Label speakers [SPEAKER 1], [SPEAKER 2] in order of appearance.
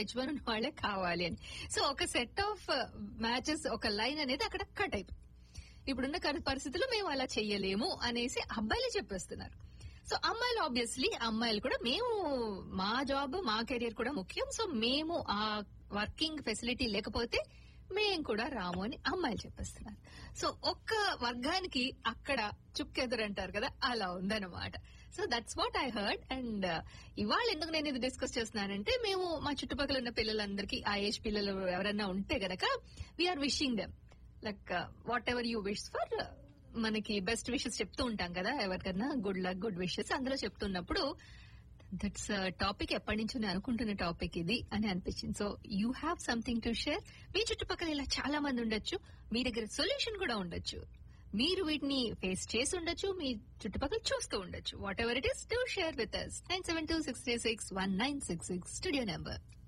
[SPEAKER 1] H one ఉన్న వాళ్ళే కావాలి అని సో ఒక సెట్ ఆఫ్ మ్యాచెస్ ఒక లైన్ అనేది అక్కడ కట్ అయిపోయింది ఇప్పుడున్న కర- పరిస్థితుల్లో మేము అలా చెయ్యలేము అనేసి అబ్బాయిలే చెప్పేస్తున్నారు సో అమ్మాయిలు ఆబ్వియస్లీ అమ్మాయిలు కూడా మేము మా జాబ్ మా కెరియర్ కూడా ముఖ్యం సో మేము ఆ వర్కింగ్ ఫెసిలిటీ లేకపోతే మేము కూడా రాము అని అమ్మాయిలు చెప్పేస్తున్నారు సో ఒక్క వర్గానికి అక్కడ చుక్కెదురు అంటారు కదా అలా ఉందన్నమాట so that's what I heard and ఇవాళ ఎందుకు నేను ఇది డిస్కస్ చేస్తున్నానంటే మేము మా చుట్టుపక్కల ఉన్న పిల్లలందరికీ ఆ ఏజ్ పిల్లలు ఎవరైనా ఉంటే గనక we're wishing them like whatever you wish for మనకి బెస్ట్ విషెస్ చెప్తూ ఉంటాం కదా ఎవరికన్నా గుడ్ లక్ గుడ్ విషెస్ అందులో చెప్తున్నప్పుడు దట్స్ టాపిక్ ఎప్పటి నుంచో నేను అనుకుంటున్న టాపిక్ ఇది అని అనిపించింది so you have something to share మీ చుట్టుపక్కల ఇలా చాలా మంది ఉండొచ్చు మీ దగ్గర సొల్యూషన్ కూడా ఉండొచ్చు మీరు వీటిని ఫేస్ చేసి ఉండొచ్చు మీ చుట్టుపక్కల చూస్తూ ఉండొచ్చు whatever it is to share with us nine seven two six three six one nine six six studio number